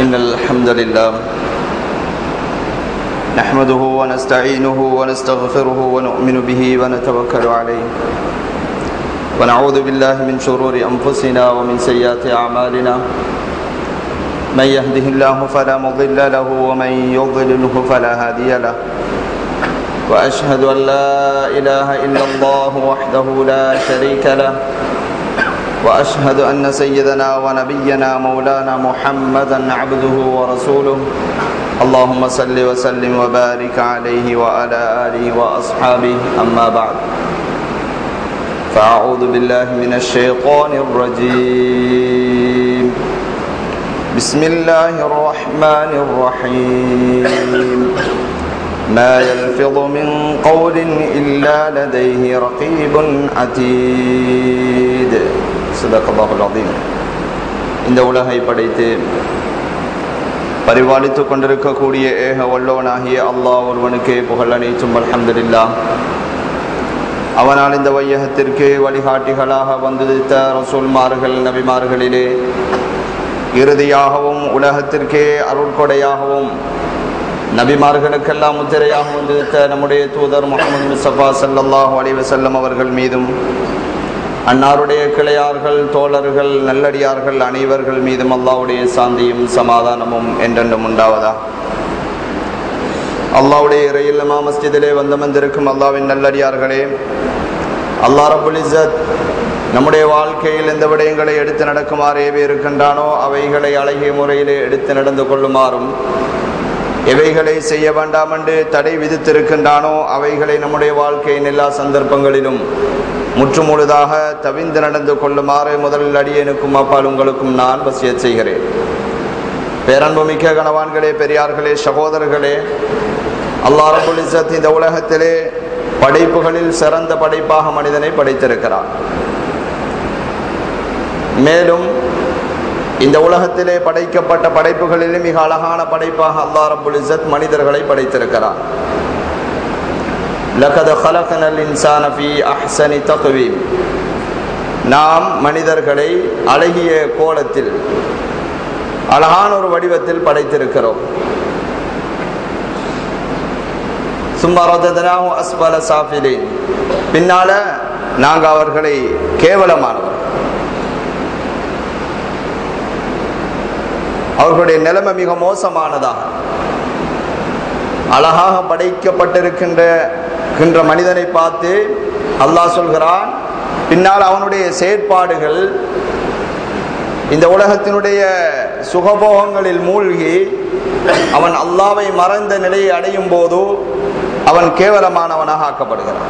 إن الحمد لله نحمده ونستعينه ونستغفره ونؤمن به ونتوكل عليه ونعوذ بالله من شرور أنفسنا ومن سيئات أعمالنا من يهده الله فلا مضل له ومن يضلله فلا هادي له وأشهد أن لا إله إلا الله وحده لا شريك له واشهد ان سيدنا ونبينا مولانا محمدا عبده ورسوله اللهم صل وسلم وبارك عليه وعلى اله واصحابه اما بعد فاعوذ بالله من الشيطان الرجيم بسم الله الرحمن الرحيم ما يلفظ من قول الا لديه رقيب عتيد சதகல்லாஹுல் இந்த உலகை படைத்து பரிபாலித்து கொண்டிருக்கக்கூடிய ஏக வல்லவனாகிய அல்லாஹ் ஒருவனுக்கே புகழ் அனைத்தும் அல்ஹம்துலில்லா அவனால் இந்த வையகத்திற்கு வழிகாட்டிகளாக வந்துதித்த ரசூல்மார்கள் நபிமார்களிலே இறுதியாகவும் உலகத்திற்கே அருட்கொடையாகவும் நபிமார்களுக்கெல்லாம் முத்திரையாக வந்துதித்த நம்முடைய தூதர் முகமது முஸ்தபா சல்லாஹூ அலைவசல்லம் அவர்கள் மீதும் அன்னாருடைய கிளையார்கள் தோழர்கள் நல்லடியார்கள் அனைவர்கள் மீதும் அல்லாவுடைய சாந்தியும் சமாதானமும் என்றென்றும் உண்டாவதா அல்லாவுடைய இறையில்லமா மஸ்ஜிதிலே வந்தமர்ந்திருக்கும் அல்லாவின் நல்லடியார்களே அல்லா ரபுல் இசத் நம்முடைய வாழ்க்கையில் எந்த விடயங்களை எடுத்து நடக்குமாறு ஏவி இருக்கின்றானோ அவைகளை அழகிய முறையிலே எடுத்து நடந்து கொள்ளுமாறும் எவைகளை செய்ய வேண்டாம் என்று தடை விதித்திருக்கின்றானோ அவைகளை நம்முடைய வாழ்க்கையின் எல்லா சந்தர்ப்பங்களிலும் முற்றுமுழுதாக தவிந்து நடந்து கொள்ளுமாறு முதலில் அடியனுக்கும் அப்பால் உங்களுக்கும் நான் வசிய செய்கிறேன் பேரன்புமிக்க கணவான்களே பெரியார்களே சகோதரர்களே அல்லா ரபுல் இசத் இந்த உலகத்திலே படைப்புகளில் சிறந்த படைப்பாக மனிதனை படைத்திருக்கிறார் மேலும் இந்த உலகத்திலே படைக்கப்பட்ட படைப்புகளிலே மிக அழகான படைப்பாக அல்லா ரபுல் இசத் மனிதர்களை படைத்திருக்கிறார் லகத ஹலகனல் இன்சான ஃபி அஹ்சனி தக்வீம் நாம் மனிதர்களை அழகிய கோலத்தில் அழகான ஒரு வடிவத்தில் படைத்திருக்கிறோம் சும்மாரதனாஹு அஸ்பல சாஃபிலின் பின்னால நாங்கள் அவர்களை கேவலமானவர் அவர்களுடைய நிலைமை மிக மோசமானதாக அழகாக படைக்கப்பட்டிருக்கின்ற மனிதனை பார்த்து அல்லாஹ் சொல்கிறான் பின்னால் அவனுடைய செயற்பாடுகள் இந்த உலகத்தினுடைய சுகபோகங்களில் மூழ்கி அவன் அல்லாவை மறந்த நிலையை அடையும் போது அவன் கேவலமானவனாக ஆக்கப்படுகிறான்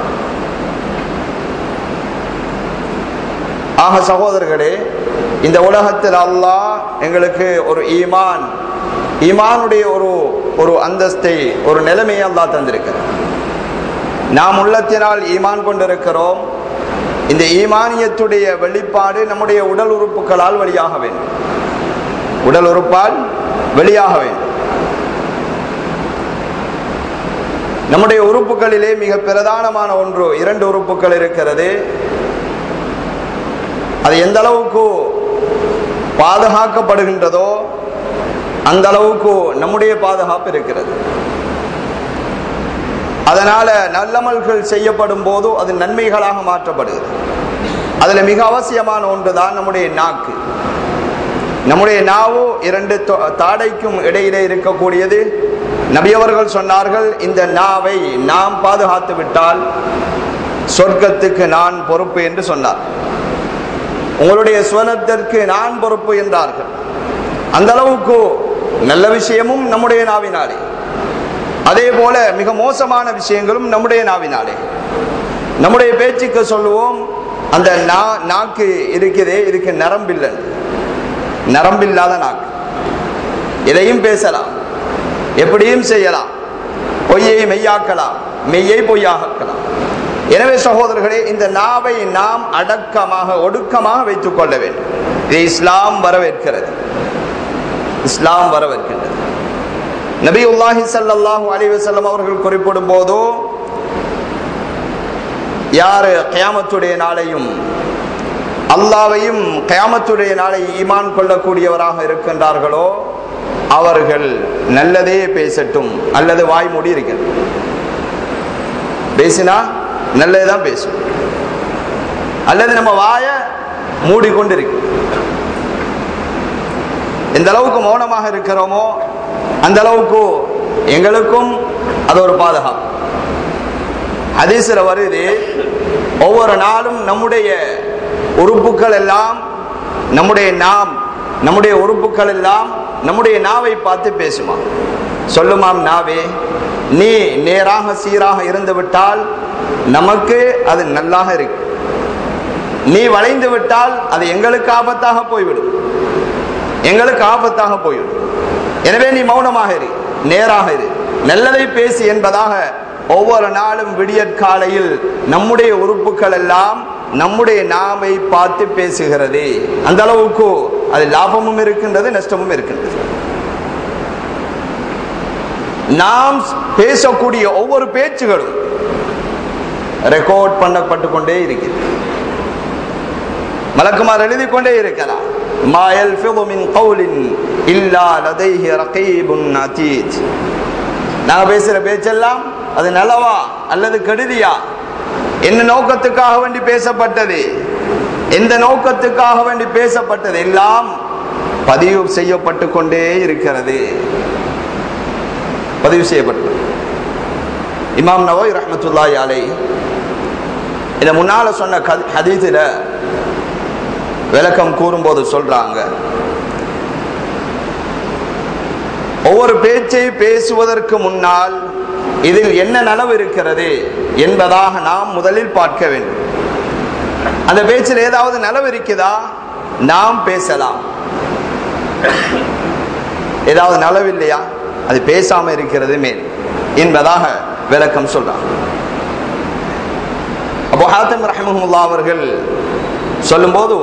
ஆக சகோதரர்களே இந்த உலகத்தில் அல்லாஹ் எங்களுக்கு ஒரு ஈமான் ஈமானுடைய ஒரு ஒரு அந்தஸ்தை ஒரு நிலைமையை அல்லாஹ் தந்திருக்கிறார் நாம் உள்ளத்தினால் ஈமான் கொண்டிருக்கிறோம் இந்த ஈமானியத்துடைய வெளிப்பாடு நம்முடைய உடல் உறுப்புகளால் வெளியாக வேண்டும் உடல் உறுப்பால் வெளியாக வேண்டும் நம்முடைய உறுப்புகளிலே மிக பிரதானமான ஒன்று இரண்டு உறுப்புகள் இருக்கிறது அது எந்த அளவுக்கு பாதுகாக்கப்படுகின்றதோ அந்த அளவுக்கு நம்முடைய பாதுகாப்பு இருக்கிறது அதனால நல்லமல்கள் செய்யப்படும் போது அது நன்மைகளாக மாற்றப்படுகிறது அதுல மிக அவசியமான ஒன்றுதான் நம்முடைய நாக்கு நம்முடைய நாவு இரண்டு தாடைக்கும் இடையிலே இருக்கக்கூடியது நபியவர்கள் சொன்னார்கள் இந்த நாவை நாம் பாதுகாத்து விட்டால் சொர்க்கத்துக்கு நான் பொறுப்பு என்று சொன்னார் உங்களுடைய சுவனத்திற்கு நான் பொறுப்பு என்றார்கள் அந்த அளவுக்கு நல்ல விஷயமும் நம்முடைய நாவினாலே அதே போல மிக மோசமான விஷயங்களும் நம்முடைய நாவினாலே நம்முடைய பேச்சுக்கு சொல்லுவோம் அந்த நாக்கு இருக்குதே இதுக்கு நரம்பில்லை நரம்பில்லாத நாக்கு எதையும் பேசலாம் எப்படியும் செய்யலாம் பொய்யை மெய்யாக்கலாம் மெய்யை பொய்யாக்கலாம் எனவே சகோதரர்களே இந்த நாவை நாம் அடக்கமாக ஒடுக்கமாக வைத்துக் கொள்ள வேண்டும் இது இஸ்லாம் வரவேற்கிறது இஸ்லாம் வரவேற்கின்றது நபி உல்லாஹி சல்லாஹூ அலிவசல்லம் அவர்கள் குறிப்பிடும் போதோ யாரு கயாமத்துடைய நாளையும் அல்லாவையும் கயாமத்துடைய நாளை ஈமான் கொள்ளக்கூடியவராக இருக்கின்றார்களோ அவர்கள் நல்லதே பேசட்டும் அல்லது வாய் மூடி இருக்க பேசினா நல்லதுதான் பேசும் அல்லது நம்ம வாய மூடிக்கொண்டு இருக்கு எந்த அளவுக்கு மௌனமாக இருக்கிறோமோ அந்த அளவுக்கு எங்களுக்கும் அது ஒரு பாதுகாப்பு ஹதீஸ்ல வருது ஒவ்வொரு நாளும் நம்முடைய உறுப்புகள் எல்லாம் நம்முடைய நாம் நம்முடைய உறுப்புகள் எல்லாம் நம்முடைய நாவை பார்த்து பேசுமா சொல்லுமாம் நாவே நீ நேராக சீராக இருந்து விட்டால் நமக்கு அது நல்லாக இருக்கு நீ வளைந்து விட்டால் அது எங்களுக்கு ஆபத்தாக போய்விடும் எங்களுக்கு ஆபத்தாக போய்விடும் எனவே நீ மௌனமாக இரு நேராக இரு நல்லதை பேசு என்பதாக ஒவ்வொரு நாளும் விடியற்காலையில் நம்முடைய உறுப்புகள் எல்லாம் நம்முடைய நாமை பார்த்து பேசுகிறது அந்த அளவுக்கு அது லாபமும் இருக்கின்றது நஷ்டமும் இருக்கின்றது நாம் பேசக்கூடிய ஒவ்வொரு பேச்சுகளும் ரெக்கார்ட் பண்ணப்பட்டு கொண்டே இருக்கிறது மலக்குமார் எழுதி கொண்டே இருக்கிறார் ما يلفظ من قول إلا لديه رقيب عتيد நாங்க பேசுற பேச்செல்லாம் அது நலவா அல்லது கெடுதியா என்ன நோக்கத்துக்காக வேண்டி பேசப்பட்டது எந்த நோக்கத்துக்காக வேண்டி பேசப்பட்டது எல்லாம் பதிவு செய்யப்பட்டு கொண்டே இருக்கிறது பதிவு செய்யப்பட்டு இமாம் நவோய் ரஹமத்துல்லாய் அலை இதை முன்னால சொன்ன ஹதீஸில் விளக்கம் கூறும்போது சொல்றாங்க ஒவ்வொரு பேச்சை பேசுவதற்கு முன்னால் இதில் என்ன நனவு இருக்கிறது என்பதாக நாம் முதலில் பார்க்க வேண்டும் அந்த பேச்சில் ஏதாவது நனவு இருக்குதா நாம் பேசலாம் ஏதாவது நலவு இல்லையா அது பேசாம இருக்கிறது மேல் என்பதாக விளக்கம் சொல்றாங்க அப்போ ஹாத்தம் ரஹமுல்லா அவர்கள் சொல்லும்போது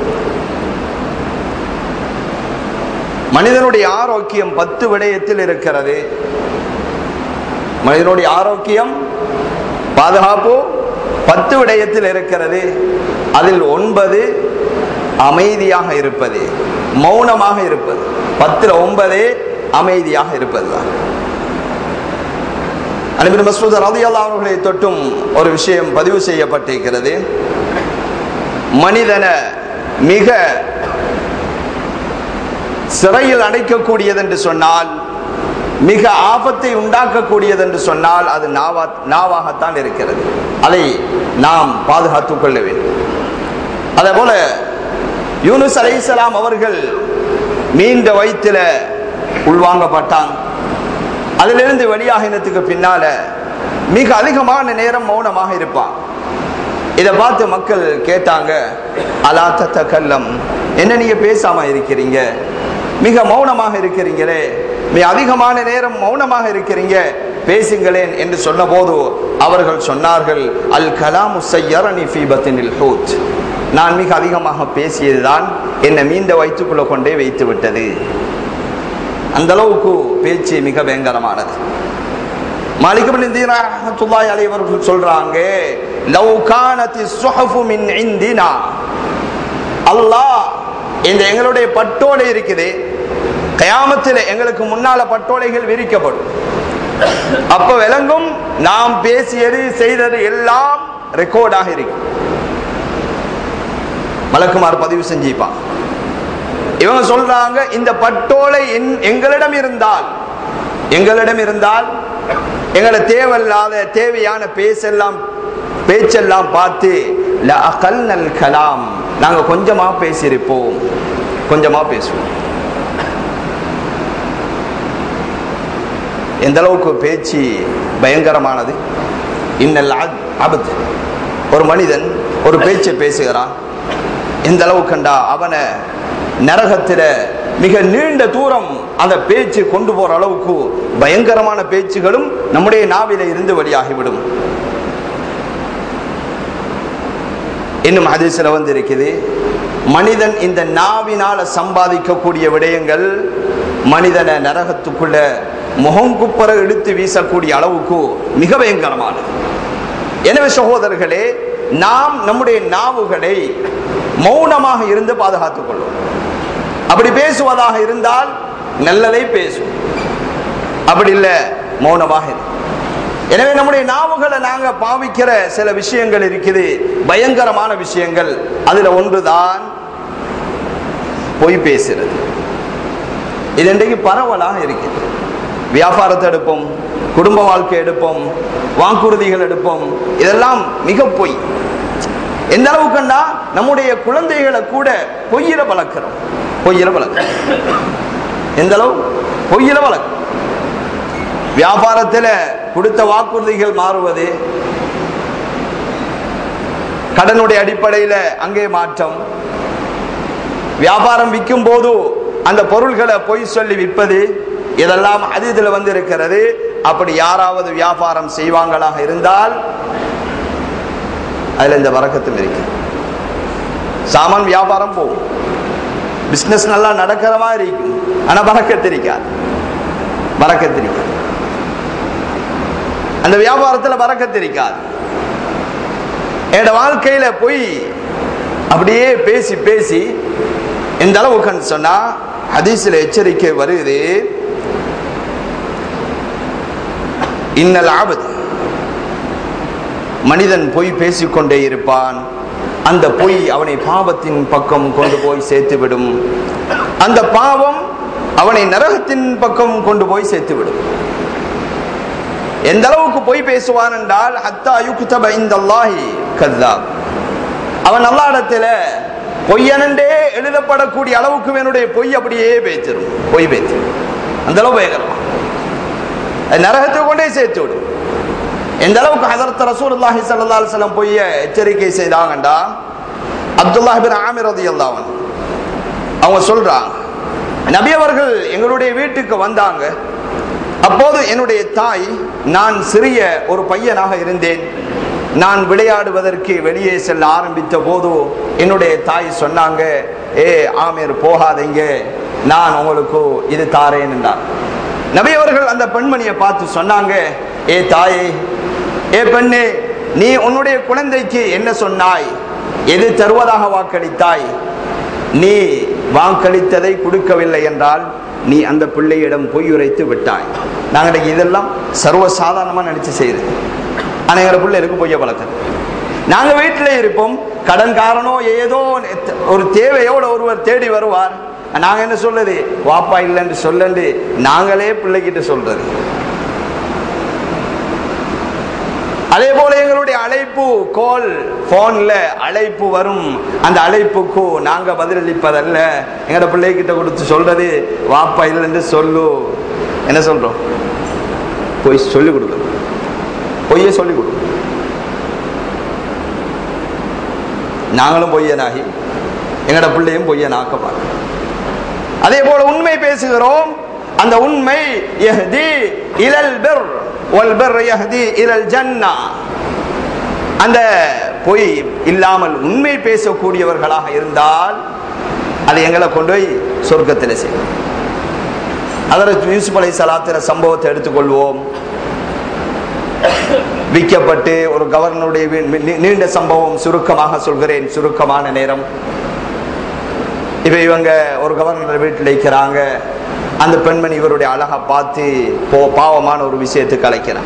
மனிதனுடைய ஆரோக்கியம் பத்து விடயத்தில் இருக்கிறது மனிதனுடைய ஆரோக்கியம் பாதுகாப்பு பத்து விடயத்தில் இருக்கிறது அதில் ஒன்பது அமைதியாக இருப்பது மௌனமாக இருப்பது பத்துல ஒன்பதே அமைதியாக இருப்பதுதான் அனுப்பின் மசூத் ரதி அவர்களை தொட்டும் ஒரு விஷயம் பதிவு செய்யப்பட்டிருக்கிறது மனிதனை மிக சிறையில் அடைக்கக்கூடியது என்று சொன்னால் மிக ஆபத்தை உண்டாக்கக்கூடியது என்று சொன்னால் அது நாவா நாவாகத்தான் இருக்கிறது அதை நாம் பாதுகாத்துக் கொள்ள வேண்டும் அதே போல யூனுஸ் அலைசலாம் அவர்கள் மீண்ட வயிற்றுல உள்வாங்கப்பட்டாங்க அதிலிருந்து வெளியாகினத்துக்கு பின்னால மிக அதிகமான நேரம் மௌனமாக இருப்பான் இதை பார்த்து மக்கள் கேட்டாங்க அலா தத்த கல்லம் என்ன நீங்க பேசாம இருக்கிறீங்க மிக மௌனமாக இருக்கிறீங்களே மிக அதிகமான நேரம் மௌனமாக இருக்கிறீங்க பேசுங்களேன் என்று சொன்ன போது அவர்கள் சொன்னார்கள் அல் கலாம் உசையரணி ஃபீபத்தினில் ஹூத் நான் மிக அதிகமாக பேசியதுதான் என்னை மீண்ட வயிற்றுக்குள்ள கொண்டே வைத்து விட்டது அந்த அளவுக்கு பேச்சு மிக பயங்கரமானது மாலிகபின் ரஹமத்துல்லாஹி அலைஹி அவர்கள் சொல்றாங்க லவ் கானத்தி சுஹஃபு மின் இந்தினா அல்லாஹ் இந்த எங்களுடைய பட்டோலை இருக்குது கயாமத்தில் எங்களுக்கு முன்னால பட்டோலைகள் விரிக்கப்படும் அப்ப விளங்கும் நாம் பேசியது செய்தது எல்லாம் ரெக்கார்டாக இருக்கு மலக்குமார் பதிவு செஞ்சிப்பான் இவங்க சொல்றாங்க இந்த பட்டோலை எங்களிடம் இருந்தால் எங்களிடம் இருந்தால் எங்களை தேவையில்லாத தேவையான பேசெல்லாம் பேச்செல்லாம் பார்த்து கல்நல் கலாம் நாங்க கொஞ்சமா பேசியிருப்போம் கொஞ்சமா பேசுவோம் எந்த அளவுக்கு பேச்சு பயங்கரமானது இன்னல் அபத் ஒரு மனிதன் ஒரு பேச்சை பேசுகிறான் எந்த அளவு கண்டா அவனை நரகத்தில மிக நீண்ட தூரம் அந்த பேச்சு கொண்டு போற அளவுக்கு பயங்கரமான பேச்சுகளும் நம்முடைய நாவில இருந்து வெளியாகிவிடும் இன்னும் ஹதீஸ்ல வந்து இருக்குது மனிதன் இந்த நாவினால சம்பாதிக்கக்கூடிய விடயங்கள் மனிதனை நரகத்துக்குள்ள முகங்குப்பர இழுத்து வீசக்கூடிய அளவுக்கு மிக பயங்கரமானது எனவே சகோதரர்களே நாம் நம்முடைய நாவுகளை மௌனமாக இருந்து பாதுகாத்துக் கொள்வோம் அப்படி பேசுவதாக இருந்தால் நல்லதை பேசும் அப்படி இல்லை மௌனமாக இரு. எனவே நம்முடைய நாவுகளை நாங்க பாவிக்கிற சில விஷயங்கள் இருக்குது பயங்கரமான விஷயங்கள் அதுல ஒன்றுதான் பொய் பேசுறது இது இன்றைக்கு பரவலாக இருக்குது வியாபாரத்தை எடுப்போம் குடும்ப வாழ்க்கை எடுப்போம் வாக்குறுதிகள் எடுப்போம் இதெல்லாம் மிக பொய் எந்த அளவுக்குண்டா நம்முடைய குழந்தைகளை கூட பொய்யில வளர்க்கிறோம் பொய்யில வளர்க்கிறோம் எந்த அளவு பொய்யில வளர்க்கிறோம் வியாபாரத்தில் கொடுத்த வாக்குறுதிகள் மாறுவது கடனுடைய அடிப்படையில் அங்கே மாற்றம் வியாபாரம் விற்கும் போது அந்த பொருள்களை பொய் சொல்லி விற்பது இதெல்லாம் அதிதில் வந்து இருக்கிறது அப்படி யாராவது வியாபாரம் செய்வாங்களாக இருந்தால் அதுல இந்த வரக்கத்தும் இருக்கு சாமான் வியாபாரம் போகும் பிசினஸ் நல்லா நடக்கிற மாதிரி இருக்கும் ஆனா வரக்கத்திருக்காது வரக்கத்திருக்காது அந்த வியாபாரத்துல வரக்கத்திருக்காது என்னோட வாழ்க்கையில போய் அப்படியே பேசி பேசி எந்த அளவுக்குன்னு சொன்னா ஹதீஸ்ல எச்சரிக்கை வருது இன்னல் ஆபத்து மனிதன் பொய் பேசிக்கொண்டே இருப்பான் அந்த பொய் அவனை பாவத்தின் பக்கம் கொண்டு போய் சேர்த்துவிடும் அந்த பாவம் அவனை நரகத்தின் பக்கம் கொண்டு போய் சேர்த்துவிடும் எந்த அளவுக்கு பொய் பேசுவான் என்றால் ஹத்தா யுக்தப இந்தல்லாஹி கத்தாப் அவன் நல்ல இடத்துல பொய்யனண்டே எழுதப்படக்கூடிய அளவுக்கு என்னுடைய பொய் அப்படியே பேச்சிடும் பொய் பேச்சு அந்த அளவு பயங்கரமா அது நரகத்தை கொண்டே சேர்த்து விடும் எந்த அளவுக்கு ஹசரத் ரசூலுல்லாஹி ஸல்லல்லாஹு அலைஹி வஸல்லம் பொய்ய எச்சரிக்கை செய்தாங்கண்டா அப்துல்லாஹ் பின் ஆமிர் ரலியல்லாஹு அன்ஹு அவங்க சொல்றாங்க நபி அவர்கள் எங்களுடைய வீட்டுக்கு வந்தாங்க அப்போது என்னுடைய தாய் நான் சிறிய ஒரு பையனாக இருந்தேன் நான் விளையாடுவதற்கு வெளியே செல்ல ஆரம்பித்த போது என்னுடைய தாய் சொன்னாங்க ஏ ஆமீர் போகாதீங்க நான் உங்களுக்கு இது தாரேன் என்றார் நபி அவர்கள் அந்த பெண்மணியை பார்த்து சொன்னாங்க ஏ தாயே ஏ பெண்ணே நீ உன்னுடைய குழந்தைக்கு என்ன சொன்னாய் எது தருவதாக வாக்களித்தாய் நீ வாக்களித்ததை கொடுக்கவில்லை என்றால் நீ அந்த பிள்ளையிடம் பொய் உரைத்து விட்டாய் நாங்கள் இதெல்லாம் சர்வ சாதாரணமாக நினைச்சு செய்யுது ஆனால் எங்களை பிள்ளைகளுக்கு பொய்ய பழக்கம் நாங்கள் வீட்டில் இருப்போம் கடன்காரனோ ஏதோ ஒரு தேவையோட ஒருவர் தேடி வருவார் நாங்க என்ன சொல்றது வாப்பா இல்லைன்னு சொல்லண்டு நாங்களே பிள்ளைகிட்ட சொல்றது அதே போல எங்களுடைய அழைப்பு கோல் போன்ல அழைப்பு வரும் அந்த அழைப்புக்கு நாங்க பதிலளிப்பதல்ல எங்கட பிள்ளைகிட்ட கொடுத்து சொல்றது வாப்பா இல்லைன்னு சொல்லு என்ன சொல்றோம் போய் சொல்லி கொடுக்கணும் பொய்ய சொல்லி கொடுக்கணும் நாங்களும் பொய்யனாகி எங்கட பிள்ளையும் பொய்யனாக்க பார்க்கணும் அதே போல உண்மை பேசுகிறோம் அந்த உண்மை யஹ்தி இலல் பிர் வல் பிர் யஹ்தி இலல் ஜன்னா அந்த பொய் இல்லாமல் உண்மை பேசக்கூடியவர்களாக இருந்தால் அது எங்களை கொண்டு போய் சொர்க்கத்தில் செய்யும் அதற்கு யூசுப் அலை சலாத்திர சம்பவத்தை எடுத்துக்கொள்வோம் விற்கப்பட்டு ஒரு கவர்னருடைய நீண்ட சம்பவம் சுருக்கமாக சொல்கிறேன் சுருக்கமான நேரம் இப்ப இவங்க ஒரு கவர்னர் வீட்டில் இருக்கிறாங்க அந்த பெண்மணி இவருடைய அழகை பார்த்து போ பாவமான ஒரு விஷயத்துக்கு அழைக்கிறான்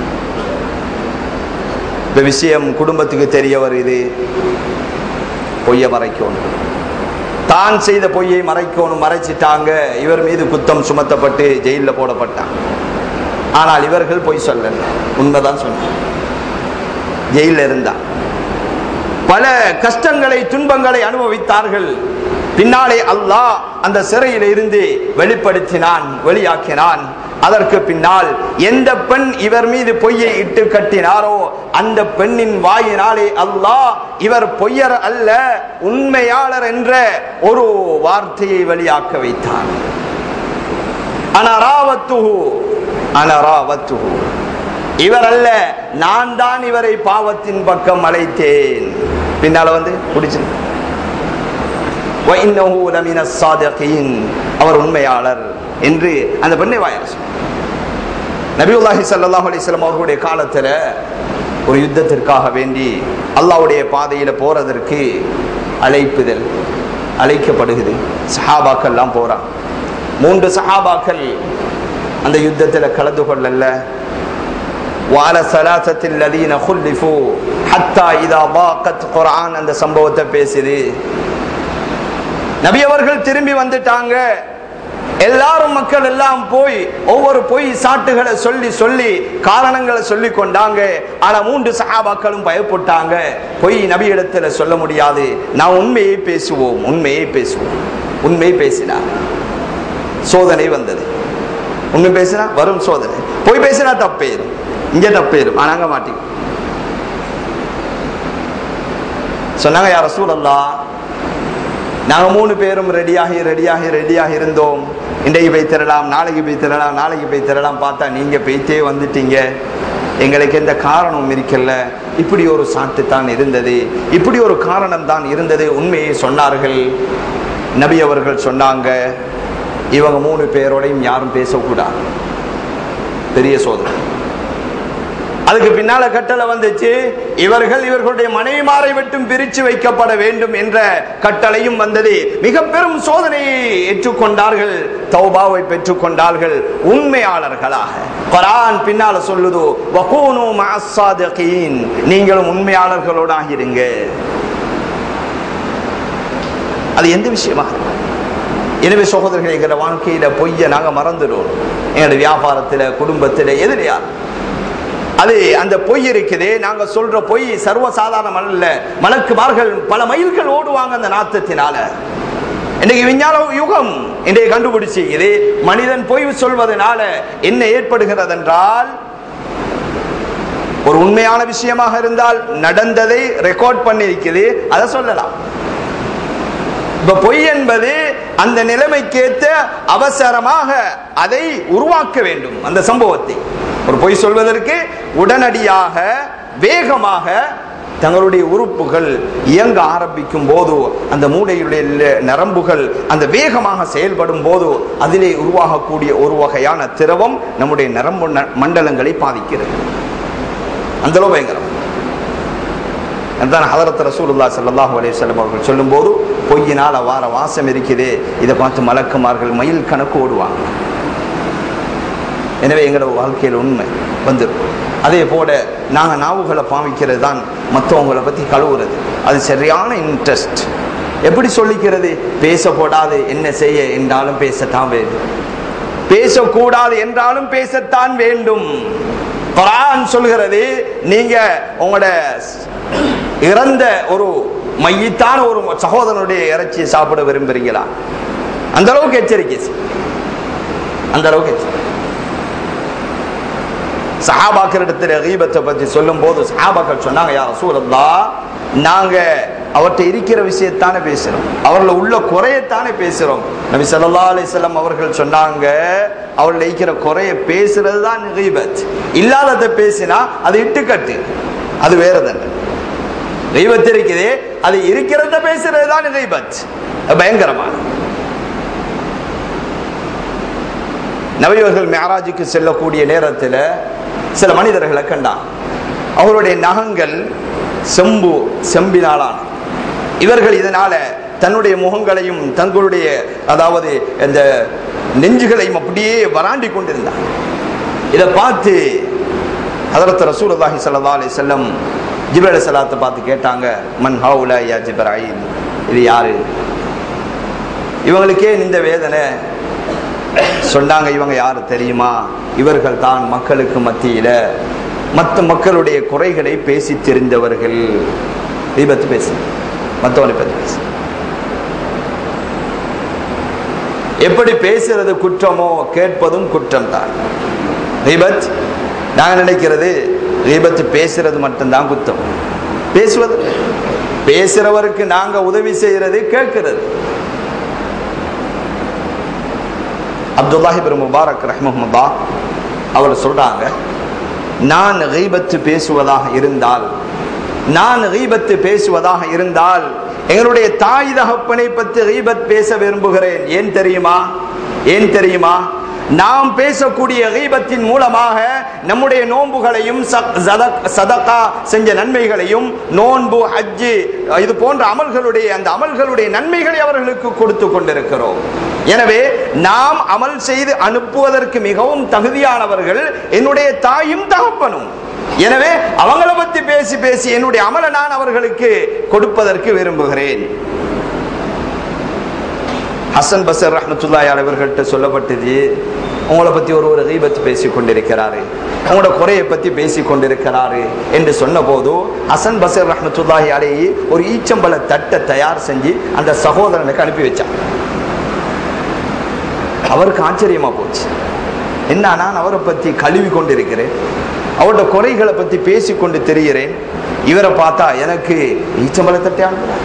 இந்த விஷயம் குடும்பத்துக்கு தெரிய வருது பொய்ய மறைக்கணும் தான் செய்த பொய்யை மறைக்கணும் மறைச்சிட்டாங்க இவர் மீது குத்தம் சுமத்தப்பட்டு ஜெயிலில் போடப்பட்டான் ஆனால் இவர்கள் பொய் சொல்லல உண்மைதான் சொன்னாங்க ஜெயிலில் இருந்தான் பல கஷ்டங்களை துன்பங்களை அனுபவித்தார்கள் பின்னாலே அல்லாஹ் அந்த சிறையில் இருந்து வெளிப்படுத்தினான் வெளியாக்கினான் அதற்கு பின்னால் எந்த பெண் இவர் மீது பொய்யை இட்டு கட்டினாரோ அந்த பெண்ணின் வாயினாலே அல்லாஹ் இவர் பொய்யர் அல்ல உண்மையாளர் என்ற ஒரு வார்த்தையை வெளியாக்க வைத்தான் அனராவத்துஹு அனராவத்துஹு இவர் அல்ல நான் தான் இவரை பாவத்தின் பக்கம் அழைத்தேன் பின்னால வந்து குடிச்சு அவர் உண்மையாளர் என்று அந்த பெண்ணை வாயரசு நபியுல்லாஹி சல்லாஹ் அலிஸ்லாம் அவர்களுடைய காலத்துல ஒரு யுத்தத்திற்காக வேண்டி அல்லாவுடைய பாதையில போறதற்கு அழைப்புதல் அழைக்கப்படுகிறது சஹாபாக்கெல்லாம் போறான் மூன்று சஹாபாக்கள் அந்த யுத்தத்தில் கலந்து கொள்ளல வால சலாசத்தில் லதீன ஹுல்லிஃபு ஹத்தா இதா வாக்கத் குர்ஆன் அந்த சம்பவத்தை பேசுது நபி அவர்கள் திரும்பி வந்துட்டாங்க எல்லாரும் மக்கள் எல்லாம் போய் ஒவ்வொரு பொய் சாட்டுகளை சொல்லி சொல்லி காரணங்களை சொல்லி கொண்டாங்க ஆனா மூன்று சஹாபாக்களும் பயப்பட்டாங்க பொய் நபி இடத்துல சொல்ல முடியாது நான் உண்மையை பேசுவோம் உண்மையை பேசுவோம் உண்மையை பேசினார் சோதனை வந்தது உண்மை பேசினா வரும் சோதனை பொய் பேசினா தப்பேரும் இங்க தப்பேரும் ஆனா அங்க மாட்டேங்க சொன்னாங்க யார சூழல்லா நாங்க மூணு பேரும் ரெடியாகி ரெடியாகி ரெடியாகி இருந்தோம் இன்றைக்கு போய் திரலாம் நாளைக்கு போய் திரலாம் நாளைக்கு போய் திரலாம் பார்த்தா நீங்க போய்த்தே வந்துட்டீங்க எங்களுக்கு எந்த காரணமும் இருக்கல இப்படி ஒரு சாட்டு தான் இருந்தது இப்படி ஒரு காரணம் தான் இருந்தது உண்மையை சொன்னார்கள் நபி அவர்கள் சொன்னாங்க இவங்க மூணு பேரோடையும் யாரும் பேசக்கூடாது பெரிய சோதனை அதுக்கு பின்னால கட்டளை வந்துச்சு இவர்கள் இவர்களுடைய மனைவிமாரை விட்டும் பிரிச்சு வைக்கப்பட வேண்டும் என்ற கட்டளையும் வந்தது மிக பெரும் சோதனையை ஏற்றுக்கொண்டார்கள் தௌபாவை பெற்றுக்கொண்டார்கள் உண்மையாளர்களாக குரான் பின்னால சொல்லுதோ வகூனு மஅஸ்ஸாதிகீன் நீங்களும் உண்மையாளர்களோடாக இருங்க அது எந்த விஷயமாக இருக்கும்? எனவே சகோதரர்கள் எங்களோட வாழ்க்கையில பொய்ய நாங்க மறந்துடுவோம் எங்களோட வியாபாரத்துல குடும்பத்துல எதுலையா அது அந்த பொய் இருக்குதே நாங்க சொல்ற பொய் சர்வசாதாரணம் அல்ல மலக்குமார்கள் பல மைல்கள் ஓடுவாங்க அந்த நாத்தத்தினால இன்னைக்கு விஞ்ஞான யுகம் இன்றைய கண்டுபிடிச்சு இது மனிதன் பொய் சொல்வதனால என்ன ஏற்படுகிறது என்றால் ஒரு உண்மையான விஷயமாக இருந்தால் நடந்ததை ரெக்கார்ட் பண்ணிருக்குது அதை சொல்லலாம் இப்ப பொய் என்பது அந்த நிலைமைக்கேற்ற அவசரமாக அதை உருவாக்க வேண்டும் அந்த சம்பவத்தை ஒரு பொய் சொல்வதற்கு உடனடியாக வேகமாக தங்களுடைய உறுப்புகள் இயங்க ஆரம்பிக்கும் போது அந்த மூளையுடைய நரம்புகள் அந்த வேகமாக செயல்படும் போது அதிலே உருவாகக்கூடிய ஒரு வகையான திரவம் நம்முடைய நரம்பு ந- மண்டலங்களை பாதிக்கிறது அந்த அளவு பயங்கரம் அதுதான் ஹதரத் ரசூலுல்லா ஸல்லல்லாஹு அலைஹி வஸல்லம் அவர்கள் சொல்லும்போது பொய்யினால் வார வாசம் இருக்குது இதை பார்த்து மலக்குமார்கள் மயில் கணக்கு ஓடுவாங்க எனவே எங்களோட வாழ்க்கையில் உண்மை வந்துடும் அதே போல நாங்கள் நாவுகளை பாவிக்கிறது தான் மற்றவங்களை பற்றி கழுவுறது அது சரியான இன்ட்ரெஸ்ட் எப்படி சொல்லிக்கிறது பேசக்கூடாது என்ன செய்ய என்றாலும் பேசத்தான் வேண்டும் பேசக்கூடாது என்றாலும் பேசத்தான் வேண்டும் குரான் சொல்கிறது நீங்க உங்களோட இறந்த ஒரு மையத்தான ஒரு சகோதரனுடைய இறைச்சியை சாப்பிட விரும்புறீங்களா அந்த அளவுக்கு எச்சரிக்கை அந்த அளவுக்கு எச்சரிக்கை சஹாபாக்களிடத்தில் கீபத்தை பற்றி சொல்லும் போது சஹாபாக்கள் சொன்னாங்க யார் சூழல்லா நாங்க அவர்கிட்ட இருக்கிற விஷயத்தானே பேசுறோம் அவர்ல உள்ள குறையத்தானே பேசுறோம் நபி ஸல்லல்லாஹு அலைஹி வஸல்லம் அவர்கள் சொன்னாங்க அவர்ல இருக்கிற குறைய பேசுறது தான் கீபத் இல்லாததை பேசினா அது இட்டுக்கட்டு அது வேற தானே கீபத் இருக்குது அது இருக்கிறத பேசுறது தான் கீபத் பயங்கரமான நபியவர்கள் மேராஜுக்கு செல்லக்கூடிய நேரத்தில் சில மனிதர்களை கண்டான் அவருடைய நகங்கள் செம்பு செம்பினாலான இவர்கள் இதனால தன்னுடைய முகங்களையும் தங்களுடைய அதாவது இந்த நெஞ்சுகளையும் அப்படியே வராண்டி கொண்டிருந்தார் இதை பார்த்து ஹதரத் ரசூலுல்லாஹி ஸல்லல்லாஹு அலைஹி வஸல்லம் ஜிப்ரீல் ஸலாத்தை பார்த்து கேட்டாங்க மன் ஹவுலா யா ஜிப்ராயில் இது யாரு இவங்களுக்கே இந்த வேதனை சொன்னாங்க இவங்க யாரு தெரியுமா இவர்கள் தான் மக்களுக்கு மத்தியில மற்ற மக்களுடைய குறைகளை பேசி தெரிந்தவர்கள் தீபத்து பேசு மற்றவனை பத்தி பேசு எப்படி பேசுறது குற்றமோ கேட்பதும் குற்றம் தான் தீபத் நாங்க நினைக்கிறது தீபத்து பேசுறது மட்டும்தான் குத்தம் பேசுவது பேசுறவருக்கு நாங்க உதவி செய்யறது கேட்கிறது அப்துல்லாஹி பின் முபாரக் ரஹ்மஹமுல்லா அவர் சொல்றாங்க நான் கீபத்து பேசுவதாக இருந்தால் நான் கீபத்து பேசுவதாக இருந்தால் எங்களுடைய தாய் தகப்பனை பற்றி கீபத் பேச விரும்புகிறேன் ஏன் தெரியுமா ஏன் தெரியுமா நாம் பேசக்கூடிய கீபத்தின் மூலமாக நம்முடைய நோன்புகளையும் சக்- சதக்- சதகா செஞ்ச நன்மைகளையும் நோன்பு ஹஜ்ஜு இது போன்ற அமல்களுடைய அந்த அமல்களுடைய நன்மைகளை அவர்களுக்கு கொடுத்து கொண்டிருக்கிறோம் எனவே நாம் அமல் செய்து அனுப்புவதற்கு மிகவும் தகுதியானவர்கள் என்னுடைய தாயும் தகப்பனும் எனவே அவங்கள பத்தி பேசி பேசி என்னுடைய அமலை நான் அவர்களுக்கு கொடுப்பதற்கு விரும்புகிறேன் ஹசன் பசர் ரஹமத்துல்லாய் அவர்கள்ட்ட சொல்லப்பட்டது உங்களை பத்தி ஒரு ஒரு கீபத்து பேசி கொண்டிருக்கிறாரு உங்களோட குறையை பத்தி பேசி கொண்டிருக்கிறாரு என்று சொன்ன போது ஹசன் பசர் ரஹமத்துல்லாஹி அலையை ஒரு ஈச்சம்பழ தட்டை தயார் செஞ்சு அந்த சகோதரனுக்கு அனுப்பி வச்சான் அவருக்கு ஆச்சரியமா போச்சு என்ன நான் அவரை பத்தி கழுவி கொண்டிருக்கிறேன் அவரோட குறைகளை பத்தி பேசி கொண்டு தெரிகிறேன் இவரை பார்த்தா எனக்கு ஈச்சம்பழ தட்டை அனுப்புறார்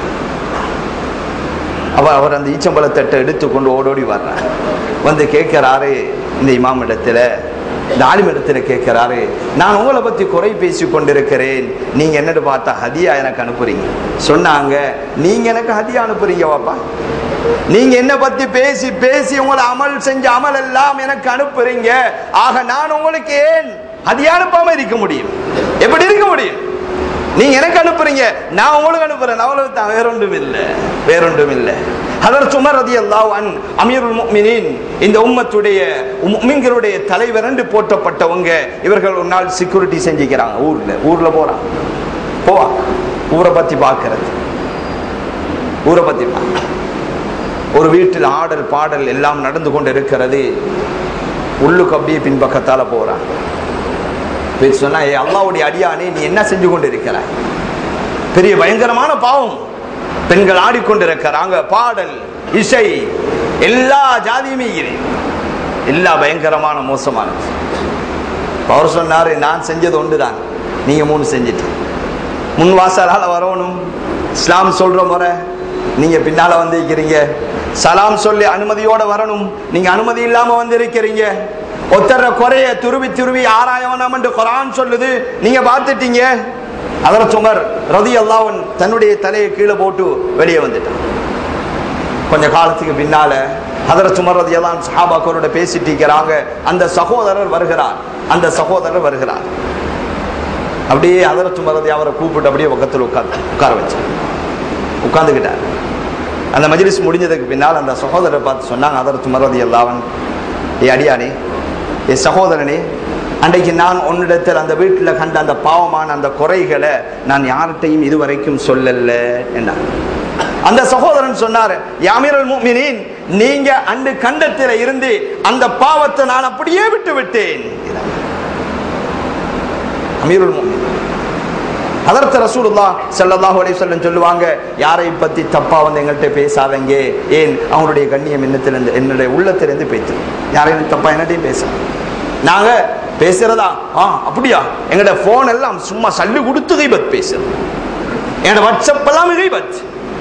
அவர் அவர் அந்த ஈச்சம்பழத்தட்டை எடுத்துக்கொண்டு ஓடோடி வர்றார் வந்து கேட்கிறாரு இந்த இமாம் இடத்துல இந்த ஆலிம் இடத்துல கேட்கிறாரு நான் உங்களை பத்தி குறை பேசி கொண்டிருக்கிறேன் நீங்க என்னன்னு பார்த்தா ஹதியா எனக்கு அனுப்புறீங்க சொன்னாங்க நீங்க எனக்கு ஹதியா அனுப்புறீங்க வாப்பா நீங்க என்ன பத்தி பேசி பேசி உங்களை அமல் செஞ்ச அமல் எல்லாம் எனக்கு அனுப்புறீங்க ஆக நான் உங்களுக்கு ஏன் ஹதியா அனுப்பாம இருக்க முடியும் எப்படி இருக்க முடியும் நீங்க எனக்கு அனுப்புறீங்க நான் உங்களுக்கு அனுப்புறேன் அவ்வளவு தான் வேறொன்றும் இல்லை வேறொன்றும் இல்லை ஹதரத் உமர் ரலியல்லாஹு அன் அமீருல் முஃமினீன் இந்த உம்மத்துடைய முஃமின்களுடைய தலைவர் என்று போற்றப்பட்டவங்க இவர்கள் ஒரு நாள் செக்யூரிட்டி செஞ்சுக்கிறாங்க ஊர்ல ஊர்ல போறாங்க போவா ஊரை பத்தி பார்க்கிறது ஊரை பத்தி பார்க்க ஒரு வீட்டில் ஆடல் பாடல் எல்லாம் நடந்து கொண்டு இருக்கிறது உள்ளுக்கு அப்படியே பின்பக்கத்தால போறான் போய் சொன்னா "ஏய், அல்லாஹ்வுடைய அடியானே நீ என்ன செஞ்சு கொண்டு இருக்கிறாய் பெரிய பயங்கரமான பாவம் பெண்கள் ஆடிக்கொண்டிருக்கிறாங்க பாடல் இசை எல்லா ஜாதியுமே இருக்குது எல்லா பயங்கரமான மோசமானது அவர் சொன்னாரு நான் செஞ்சது ஒன்றுதான் நீங்க மூணு செஞ்சிட்டு முன் வாசலால வரணும் இஸ்லாம் சொல்ற முறை நீங்க பின்னால வந்திருக்கிறீங்க சலாம் சொல்லி அனுமதியோட வரணும் நீங்க அனுமதி இல்லாம வந்திருக்கிறீங்க ஒத்தர குறைய துருவி துருவி ஆராயவனம் என்று குரான் சொல்லுது நீங்க பார்த்துட்டீங்க அதர் சுமர் ரதி அல்லாவன் தன்னுடைய தலையை கீழே போட்டு வெளியே வந்துட்டான் கொஞ்ச காலத்துக்கு பின்னால ஹதர சுமர் ரதி எல்லாம் சஹாபாக்களோட பேசிட்டு இருக்கிறாங்க அந்த சகோதரர் வருகிறார் அந்த சகோதரர் வருகிறார் அப்படியே ஹதர சுமர் ரதி அவரை கூப்பிட்டு அப்படியே பக்கத்தில் உட்கார்ந்து உட்கார வச்சு உட்கார்ந்துக்கிட்டார் அந்த மஜ்லிஸ் முடிஞ்சதுக்கு பின்னால் அந்த சகோதரரை பார்த்து சொன்னாங்க அதர் சுமரதி அல்லாவன் ஏ அடியானே ஏ சகோதரனே அன்றைக்கு நான் உன்னிடத்தில் அந்த வீட்டில் கண்ட அந்த பாவமான அந்த குறைகளை நான் யார்கிட்டையும் இதுவரைக்கும் சொல்லல என்றார் அந்த சகோதரன் சொன்னார் யாமிரல் முஃமினீன் நீங்க அன்று கண்டத்தில் இருந்து அந்த பாவத்தை நான் அப்படியே விட்டு விட்டேன் அமீருல் முஃமினீன் அதற்கு ரசூலுல்லா ஸல்லல்லாஹு அலைஹி வஸல்லம் சொல்லுவாங்க யாரை பத்தி தப்பா வந்து எங்கள்கிட்ட பேசாதீங்க ஏன் அவங்களுடைய கண்ணியம் என்னத்திலிருந்து என்னுடைய உள்ளத்திலிருந்து பேச்சு யாரையும் தப்பா என்னட்டையும் பேச நாங்க பேசுறதா ஆ அப்படியா எங்கட போன் எல்லாம் சும்மா சல்லு கொடுத்து கைபத் பேசுறது எங்கட வாட்ஸ்அப் எல்லாம் கைபத்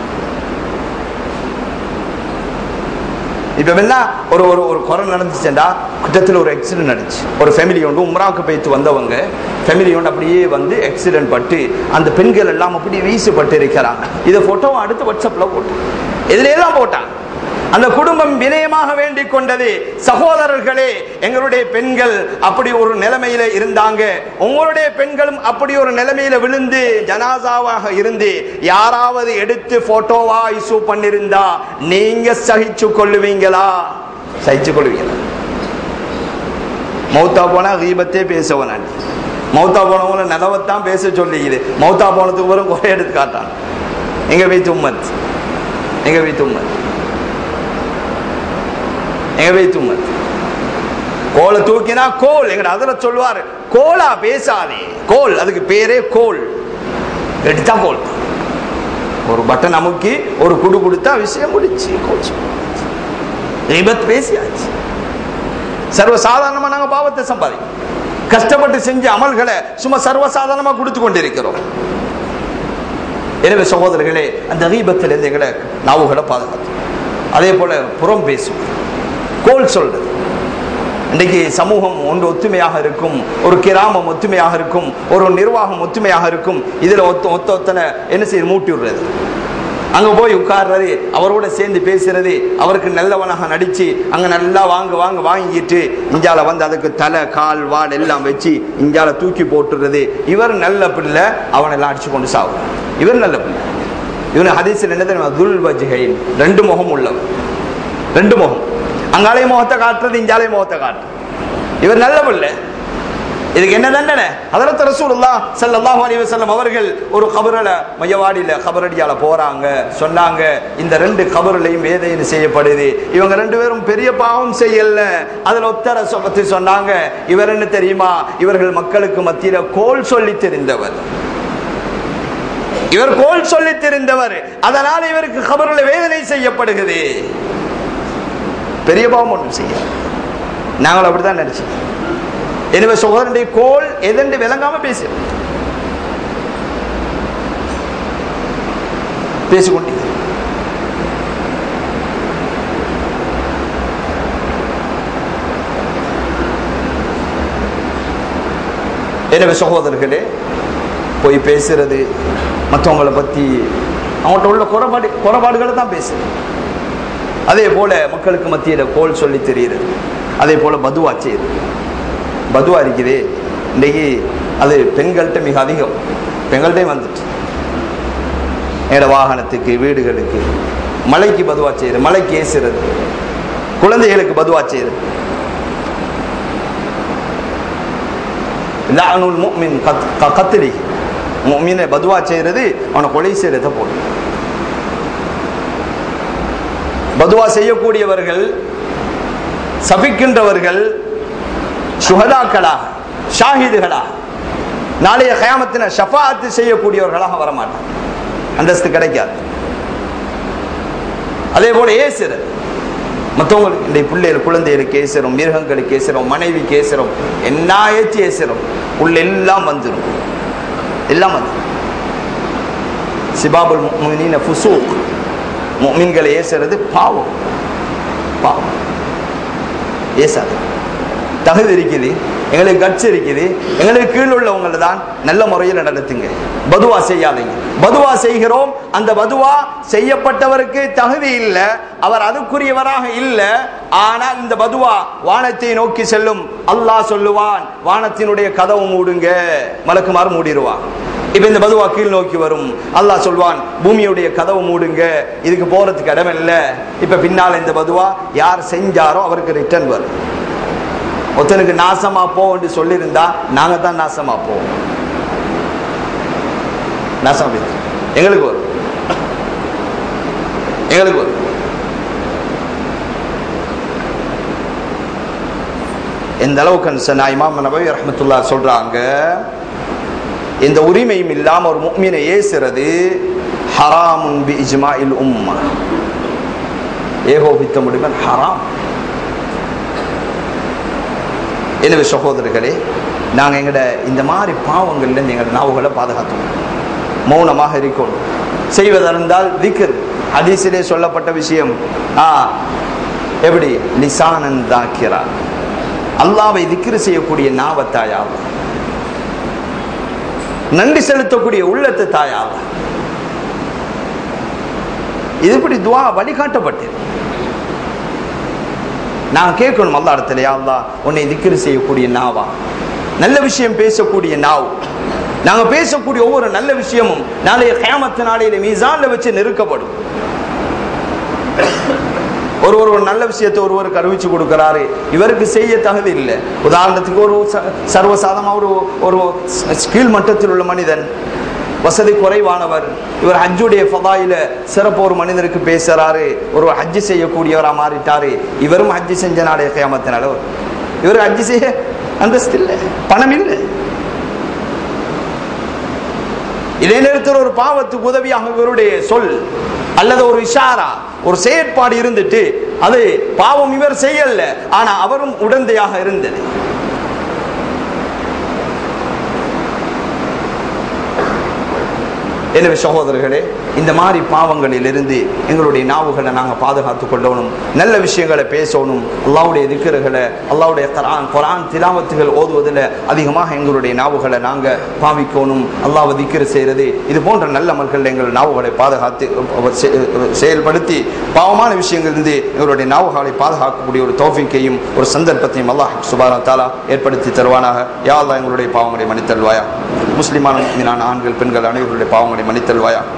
இப்ப என்ன ஒரு ஒரு ஒரு குறை நடந்துச்சுண்டா கிட்டத்தில் ஒரு ஆக்சிடென்ட் நடந்துச்சு ஒரு ஃபேமிலி ஒன்று உம்ராவுக்கு போயிட்டு வந்தவங்க ஃபேமிலி ஒன்று அப்படியே வந்து ஆக்சிடென்ட் பட்டு அந்த பெண்கள் எல்லாம் அப்படியே வீசப்பட்டு இருக்கிறாங்க இதை போட்டோவும் அடுத்து வாட்ஸ்அப்ல போட்டான் இதுல எல்லாம் போட்டான் அந்த குடும்பம் வினயமாக வேண்டிக் கொண்டது சகோதரர்களே எங்களுடைய பெண்கள் அப்படி ஒரு நிலைமையில இருந்தாங்க உங்களுடைய பெண்களும் அப்படி ஒரு நிலைமையில விழுந்து ஜனாசாவாக இருந்து யாராவது எடுத்து போட்டோவா இஷ்யூ பண்ணிருந்தா நீங்க சகிச்சு கொள்ளுவீங்களா சகிச்சு கொள்வீங்களா மௌத்தா போனா கீபத்தே பேசவன் நான் மௌத்தா போனவங்கள நிலவத்தான் பேச சொல்லிக்குது மௌத்தா போனதுக்கு வரும் குறை எடுத்து காட்டான் எங்க வீட்டு உம்மத் எங்க வீட்டு உம்மத் எங்க வீட்டு உம்மத் கோலை தூக்கினா கோல் எங்கட அதுல சொல்லுவார் கோலா பேசாதே கோல் அதுக்கு பேரே கோல் எடுத்தா கோல் ஒரு பட்டன் அமுக்கி ஒரு குடு கொடுத்தா விஷயம் முடிச்சு கோல் விபத் பேசியாச்சு சர்வ சாதாரணமா நாங்க பாவத்தை சம்பாதிக்கிறோம் கஷ்டப்பட்டு செஞ்ச அமல்களை சும்மா சர்வசாதாரணமா கொடுத்து கொண்டிருக்கிறோம் எனவே சகோதரர்களே அந்த ரீபத்திலிருந்து எங்களை நாவுகளை பாதுகாத்து அதே போல புறம் பேசும் கோல் சொல்றது இன்றைக்கு சமூகம் ஒன்று ஒத்துமையாக இருக்கும் ஒரு கிராமம் ஒத்துமையாக இருக்கும் ஒரு நிர்வாகம் ஒத்துமையாக இருக்கும் இதுல ஒத்த ஒத்த ஒத்தனை என்ன செய்ய மூட்டி விடுறது அங்க போய் உட்கார்றது அவரோட சேர்ந்து பேசுறது அவருக்கு நல்லவனாக நடிச்சு அங்க நல்லா வாங்க வாங்க வாங்கிட்டு இஞ்சால வந்து அதுக்கு தலை கால் வால் எல்லாம் வச்சு இஞ்சால தூக்கி போட்டுறது இவர் நல்ல பிள்ளை அவனை எல்லாம் அடிச்சு கொண்டு சாவுறார் இவர் நல்ல பிள்ளை இவன் ஹதீஸில் என்ன தெரியுமா துல் வஜ்ஹைன் ரெண்டு முகம் உள்ளவன் ரெண்டு முகம் அங்காலே முகத்தை காட்டுறது இங்காலே முகத்தை காட்டுறது இவர் நல்ல பிள்ளை இதுக்கு என்ன தண்டனை அதற்கு ரசூலுல்லா ஸல்லல்லாஹு அலைஹி வஸல்லம் அவர்கள் ஒரு கபரல மையவாடியில கபரடியால போறாங்க சொன்னாங்க இந்த ரெண்டு கபருலையும் வேதைன்னு செய்யப்படுது இவங்க ரெண்டு பேரும் பெரிய பாவம் செய்யல அதுல ஒத்தர பத்தி சொன்னாங்க இவர் என்ன தெரியுமா இவர்கள் மக்களுக்கு மத்தியில கோல் சொல்லி தெரிந்தவர் இவர் கோல் சொல்லி தெரிந்தவர் அதனால இவருக்கு கபருல வேதனை செய்யப்படுகிறது பெரிய பாவம் ஒன்றும் செய்ய நாங்கள் அப்படித்தான் நினைச்சோம் எனவே சகோதரனுடைய கோல் எதென்று விளங்காம பேசு பேசிக்கொண்டே எனவே சகோதரர்களே போய் பேசுறது மற்றவங்களை பத்தி அவங்கள்ட்ட உள்ள குறைபாடு குறைபாடுகளை தான் பேசுறது அதே போல மக்களுக்கு மத்தியில் கோல் சொல்லி தெரியுறது அதே போல பதுவா செய்யுது பதுவா இருக்குதே இன்றைக்கு அது பெண்கள்கிட்ட மிக அதிகம் பெண்கள்கிட்டையும் வந்துட்டு என்னோட வாகனத்துக்கு வீடுகளுக்கு மலைக்கு பதுவா செய்யுது மலைக்கு ஏசுறது குழந்தைகளுக்கு பதுவா செய்யுது லானுல் முஃமின் கத் கத்திரி முஃமினை பதுவா செய்யறது அவனை கொலை செய்யறத போடும் பதுவா செய்யக்கூடியவர்கள் சபிக்கின்றவர்கள் சுகதாக்களா ஷாஹிதுகளா நாளைய கயாமத்தின ஷஃபாத்து செய்யக்கூடியவர்களாக வரமாட்டாங்க அந்தஸ்து கிடைக்காது அதே போல ஏசுறது மற்றவங்களுக்கு இந்த பிள்ளைகள் குழந்தைகளுக்கு ஏசுறோம் மிருகங்களுக்கு ஏசுறோம் மனைவிக்கு ஏசுறோம் என்ன ஏற்றி ஏசுறோம் உள்ள எல்லாம் வந்துடும் எல்லாம் வந்துடும் சிபாபுல் முஃமினீன ஃபுசூக் முஃமின்களை ஏசுறது பாவம் பாவம் ஏசாது தகுதி இருக்குது எங்களுக்கு கட்சி இருக்குது எங்களுக்கு கீழ் உள்ளவங்களை தான் நல்ல முறையில் நடத்துங்க பதுவா செய்யாதீங்க பதுவா செய்கிறோம் அந்த பதுவா செய்யப்பட்டவருக்கு தகுதி இல்லை அவர் அதுக்குரியவராக இல்லை ஆனால் இந்த பதுவா வானத்தை நோக்கி செல்லும் அல்லாஹ் சொல்லுவான் வானத்தினுடைய கதவு மூடுங்க மலக்குமாறு மூடிடுவான் இப்ப இந்த பதுவா கீழ் நோக்கி வரும் அல்லாஹ் சொல்வான் பூமியுடைய கதவு மூடுங்க இதுக்கு போறதுக்கு இடம் இல்லை இப்ப பின்னால இந்த பதுவா யார் செஞ்சாரோ அவருக்கு ரிட்டர்ன் வரும் ஒருத்தனுக்கு நாசமா போன்னு சொல்லியிருந்தா நாங்க தான் நாசமா போவோம் நாசம் போயிடுச்சு. எங்களுக்கு வரும் எங்களுக்கு வரும் எந்த அளவுக்கு சொன்னா இமாம் நபவி ரஹமத்துல்லா சொல்றாங்க இந்த உரிமையும் இல்லாம ஒரு முக்மீனை ஏசுறது ஹராமுன் பி இஜ்மாஇல் உம்மா ஏகோபித்த முடிவன் ஹராம் எனவே சகோதரர்களே நாங்கள் எங்கட இந்த மாதிரி பாவங்கள்லேருந்து எங்களோட நாவுகளை பாதுகாத்தோம் மௌனமாக இருக்கணும் செய்வதறிந்தால் திக்ர் ஹதீஸிலே சொல்லப்பட்ட விஷயம் ஆ எப்படி லிசானன் தாக்கிரா அல்லாவை திக்ரு செய்யக்கூடிய நாவத்தாயாவா நன்றி செலுத்தக்கூடிய உள்ளத்தை தாயாவா இது இப்படி துவா வழிகாட்டப்பட்டது நான் கேட்கணும் அல்லா இடத்துல யா அல்லாஹ் உன்னை திக்ரு செய்யக்கூடிய நாவா நல்ல விஷயம் பேசக்கூடிய நாவ் நாங்க பேசக்கூடிய ஒவ்வொரு நல்ல விஷயமும் நாளைய கேமத்து நாளையில மீசான்ல வச்சு நெருக்கப்படும் ஒருவர் ஒரு நல்ல விஷயத்தை ஒருவருக்கு அறிவிச்சு கொடுக்கிறாரு இவருக்கு செய்ய தகுதி இல்லை உதாரணத்துக்கு ஒரு ச- சர்வசாதமா ஒரு ஒரு கீழ் மட்டத்தில் உள்ள மனிதன் வசதி குறைவானவர் இவர் ஹஜ்ஜுடைய ஃபதாயில சிறப்பு ஒரு மனிதருக்கு பேசுறாரு ஒரு ஹஜ்ஜு செய்யக்கூடியவரா மாறிட்டாரு இவரும் ஹஜ்ஜு செஞ்ச நாடைய கியாமத்தினால இவர் ஹஜ்ஜு செய்ய அந்தஸ்து இல்லை பணம் இல்லை இதே நேரத்தில் ஒரு பாவத்துக்கு உதவியாக இவருடைய சொல் அல்லது ஒரு இஷாரா ஒரு செயற்பாடு இருந்துட்டு அது பாவம் இவர் செய்யல ஆனா அவரும் உடந்தையாக இருந்தது எனவே சகோதரர்களே இந்த மாதிரி பாவங்களில் இருந்து எங்களுடைய நாவுகளை நாங்கள் பாதுகாத்துக் கொள்ளணும் நல்ல விஷயங்களை பேசணும் அல்லாவுடைய திக்கர்களை அல்லாவுடைய குரான் குரான் திலாவத்துகள் ஓதுவதில் அதிகமாக எங்களுடைய நாவுகளை நாங்கள் பாவிக்கணும் அல்லாவை திக்கர் செய்கிறது இது போன்ற நல்ல அமல்கள் எங்கள் நாவுகளை பாதுகாத்து செ- செயல்படுத்தி பாவமான விஷயங்களிலிருந்து எங்களுடைய நாவுகளை பாதுகாக்கக்கூடிய ஒரு தோஃபிக்கையும் ஒரு சந்தர்ப்பத்தையும் அல்லாஹ் சுபானா தாலா ஏற்படுத்தி தருவானாக யா அல்லாஹ் எங்களுடைய பாவங்களை மன்னித்தல்வாயா முஸ்லிமான முஸ்லிமான ஆண்கள் பெண்கள் அனைவருடைய பாவங்களை மன்னித்தல்வாயா யா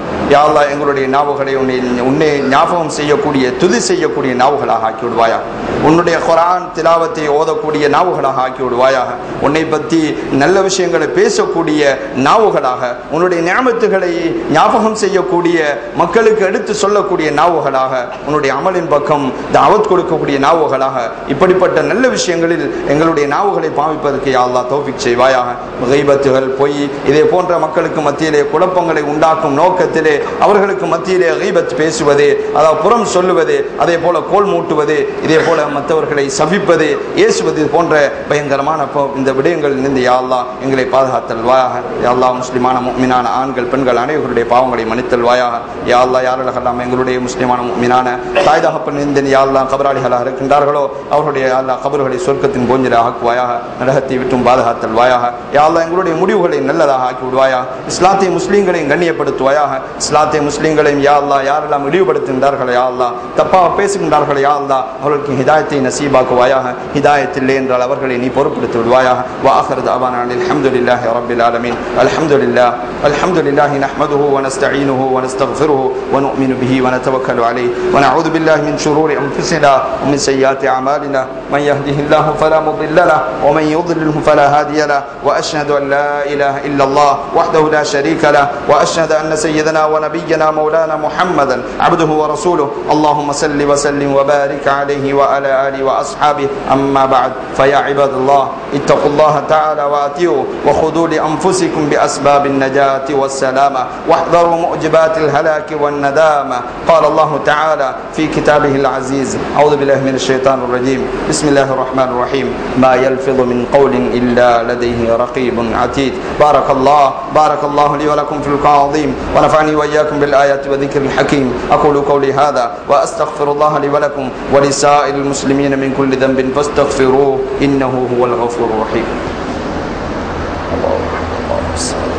அல்லாஹ் எங்களுடைய நாவுகளை உன்னை உன்னை ஞாபகம் செய்யக்கூடிய துதி செய்யக்கூடிய நாவுகளாக ஆக்கி விடுவாயா உன்னுடைய குரான் திலாவத்தை ஓதக்கூடிய நாவுகளாக ஆக்கி விடுவாயாக உன்னை பற்றி நல்ல விஷயங்களை பேசக்கூடிய நாவுகளாக உன்னுடைய ஞாபகத்துகளை ஞாபகம் செய்யக்கூடிய மக்களுக்கு எடுத்து சொல்லக்கூடிய நாவுகளாக உன்னுடைய அமலின் பக்கம் தாவத் கொடுக்கக்கூடிய நாவுகளாக இப்படிப்பட்ட நல்ல விஷயங்களில் எங்களுடைய நாவுகளை பாவிப்பதற்கு யா அல்லாஹ் தௌஃபிக் செய்வாயாக கைபத்துகள் பொய் இதே போன்ற மக்களுக்கு மத்தியிலே குழப்பங்களை உண்டாக்கும் நோக்கத்திலே அவர்களுக்கு மத்தியிலே கைபத் பேசுவது அதாவது புறம் சொல்லுவது அதே போல கோல் மூட்டுவது இதே போல மற்றவர்களை சபிப்பது ஏசுவது இது போன்ற பயங்கரமான போ- இந்த விடயங்கள் இருந்து யா அல்லாஹ் எங்களை பாதுகாத்தல் வாயாக யா அல்லாஹ் முஸ்லிமான முக்மினான ஆண்கள் பெண்கள் அனைவருடைய பாவங்களை மன்னித்தல் வாயாக யா அல்லாஹ் யாரெல்லாம் எங்களுடைய முஸ்லிமான முக்மினான தாய் தகப்பன் இந்த யா அல்லாஹ் கபராளிகளாக இருக்கின்றார்களோ அவருடைய யா அல்லாஹ் கபர்களை சொர்க்கத்தின் போஞ்சில ஆக்குவாயாக நரகத்தை விட்டும் பாதுகாத்தல் வாயாக யா அல்லாஹ் எங்களுடைய முடிவுகளை நல்லதாக ஆக்கி விடுவாயா இஸ்லாத்தை முஸ்லீம்களையும் கண்ணியப்படுத்துவாயாக இஸ்லாத்தை முஸ்லீம்களையும் யா அல்லாஹ் யாரெல்லாம் இழிவுபடுத்துகின்றார்களோ யா அல்லாஹ் தப்பாக பேசுகின்றார்களோ யா அல்லாஹ் அவர்களுக்கு ஹிதாயத்தை நசீபாக்குவாயாக ஹிதாயத் இல்லை என்றால் அவர்களை நீ பொறுப்படுத்தி விடுவாயாக வாஹர் தாவான அல்ஹம்துலில்லாஹி ரப்பில் ஆலமீன் அல்ஹம்துலில்லாஹ் அல்ஹம்துலில்லாஹி நஹ்மதுஹு ونستعينه ونستغفره ونؤمن به ونتوكل عليه ونعوذ بالله من شرور انفسنا ومن سيئات اعمالنا من يهده الله فلا مضل له ومن يضلله فلا هادي له واشهد ان لا اله الا الله وحده لا شريك له واشهد ان سيدنا ونبينا مولانا محمدا عبده ورسوله اللهم صل وسلم وبارك عليه وعلى اله واصحابه اما بعد فيا عباد الله اتقوا الله تعالى واتيوه وخذوا لانفسكم باسباب النجاه والسلامه واحذروا مؤجبات الهلاك والندامه قال الله تعالى في كتابه العزيز اعوذ بالله من الشيطان الرجيم بسم الله الرحمن الرحيم ما يلفظ من قول الا لديه رقيب عتيد بارك الله بارك الله لي ولكم في العظيم ونفعني واياكم بالايات وذكر الحكيم اقول قولي هذا واستغفر الله لي ولكم ولسائر المسلمين من كل ذنب فاستغفروه انه هو الغفور الرحيم الله الله بسم الله.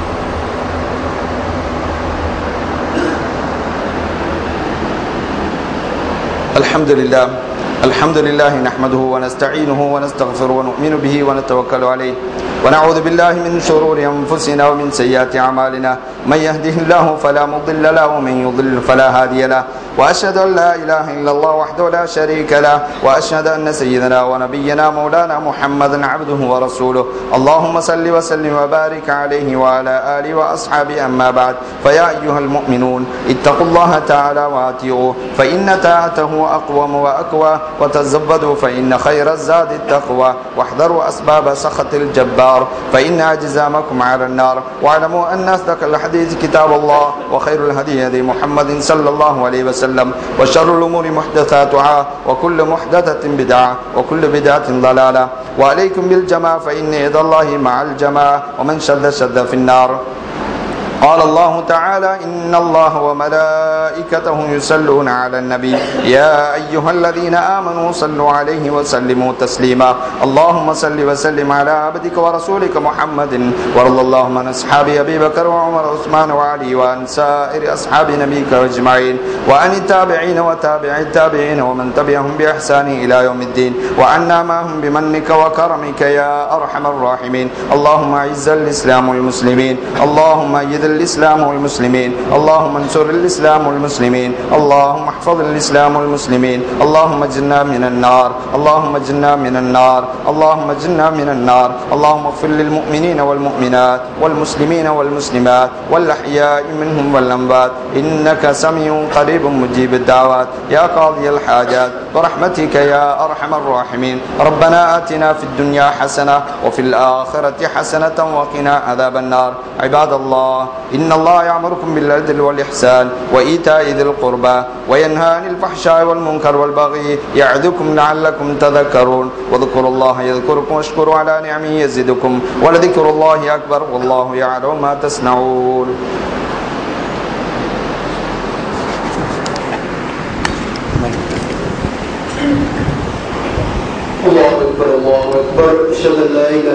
الحمد لله الحمد لله نحمده ونستعينه ونستغفره ونؤمن به ونتوكل عليه ونعوذ بالله من شرور انفسنا ومن سيئات اعمالنا من يهده الله فلا مضل له ومن يضلل فلا هادي له واشهد ان لا اله الا الله وحده لا شريك له واشهد ان سيدنا ونبينا مولانا محمدا عبده ورسوله اللهم صل وسلم وبارك عليه وعلى اله واصحابه اما بعد فيا ايها المؤمنون اتقوا الله تعالى واتقوه فان طاعته اقوم واقوى وتزودوا فان خير الزاد التقوى واحذروا اسباب سخط الجبار فان اجزامكم على النار واعلموا ان اصدق الحديث كتاب الله وخير الهدي هدي محمد صلى الله عليه وسلم وشر الامور محدثاتها وكل محدثه بدعه وكل بدعه ضلاله وعليكم بالجماعه فان يد الله مع الجماعه ومن شد شد في النار قال الله تعالى إن الله وملائكته يصلون على النبي يا أيها الذين آمنوا صلوا عليه وسلموا تسليما اللهم صل وسلم على عبدك ورسولك محمد وارض اللهم عن أصحاب أبي بكر وعمر وعثمان وعلي وعن سائر أصحاب نبيك أجمعين وعن التابعين وتابع التابعين ومن تبعهم بإحسان إلى يوم الدين وعنا معهم بمنك وكرمك يا أرحم الراحمين اللهم أعز الإسلام والمسلمين اللهم أيد الإسلام والمسلمين اللهم انصر الإسلام والمسلمين اللهم احفظ الإسلام والمسلمين اللهم اجنا من النار اللهم اجنا من النار اللهم اجنا من النار اللهم اغفر للمؤمنين والمؤمنات والمسلمين والمسلمات والأحياء منهم والأموات إنك سميع قريب مجيب الدعوات يا قاضي الحاجات برحمتك يا أرحم الراحمين ربنا آتنا في الدنيا حسنة وفي الآخرة حسنة وقنا عذاب النار عباد الله إن الله يأمركم بالعدل والإحسان وإيتاء ذي القربى وينهى عن الفحشاء والمنكر والبغي يعظكم لعلكم تذكرون واذكروا الله يذكركم واشكروا على نعمه يزدكم ولذكر الله أكبر والله يعلم ما تصنعون الله أكبر الله أكبر أشهد أن لا إله